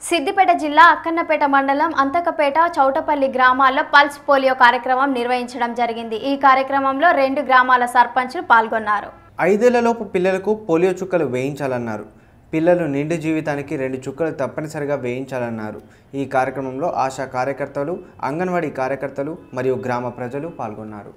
సిద్దిపేట జిల్లా అక్కన్నపేట మండలం అంతకపేట చౌటపల్లి గ్రామాల్లో పల్స్ పోలియో కార్యక్రమం నిర్వహించడం జరిగింది ఈ కార్యక్రమంలో రెండు గ్రామాల సర్పంచ్లు పాల్గొన్నారు ఐదేళ్లలోపు పిల్లలకు పోలియో చుక్కలు వేయించాలన్నారు పిల్లలు నిండు జీవితానికి రెండు చుక్కలు తప్పనిసరిగా వేయించాలన్నారు ఈ కార్యక్రమంలో ఆశా కార్యకర్తలు అంగన్వాడీ కార్యకర్తలు మరియు గ్రామ ప్రజలు పాల్గొన్నారు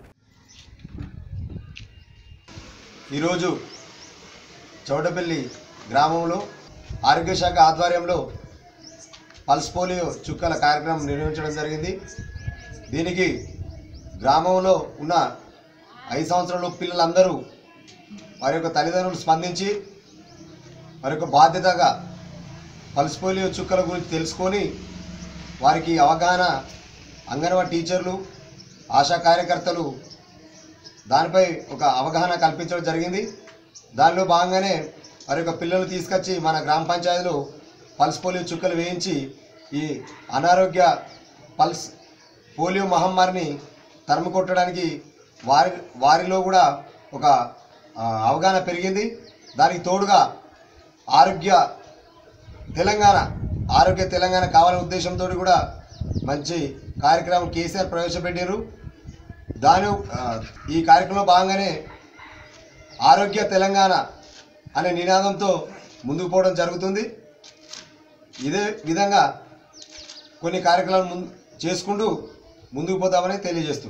ఈరోజు చౌటపల్లి గ్రామంలో ఆరోగ్య శాఖ ఆధ్వర్యంలో పల్స్ పోలియో చుక్కల కార్యక్రమం నిర్వహించడం జరిగింది దీనికి గ్రామంలో ఉన్న ఐదు సంవత్సరాల పిల్లలందరూ వారి యొక్క తల్లిదండ్రులు స్పందించి వారి యొక్క బాధ్యతగా పల్స్ పోలియో చుక్కల గురించి తెలుసుకొని వారికి అవగాహన అంగన్వాడీ టీచర్లు ఆశా కార్యకర్తలు దానిపై ఒక అవగాహన కల్పించడం జరిగింది దానిలో భాగంగానే వారి యొక్క పిల్లలు తీసుకొచ్చి మన గ్రామ పంచాయతీలో పల్స్ పోలియో చుక్కలు వేయించి ఈ అనారోగ్య పల్స్ పోలియో మహమ్మారిని తరిమి కొట్టడానికి వారి వారిలో కూడా ఒక ఆ, అవగాహన పెరిగింది దానికి తోడుగా ఆరోగ్య తెలంగాణ ఆరోగ్య తెలంగాణ కావాలనే ఉద్దేశంతో కూడా మంచి కార్యక్రమం కేసీఆర్ ప్రవేశపెట్టారు దాని ఆ, ఈ కార్యక్రమంలో భాగంగానే ఆరోగ్య తెలంగాణ అనే నినాదంతో ముందుకు పోవడం జరుగుతుంది ఇదే విధంగా కొన్ని కార్యక్రమాలు ముందు చేసుకుంటూ ముందుకు పోతామని తెలియజేస్తుంది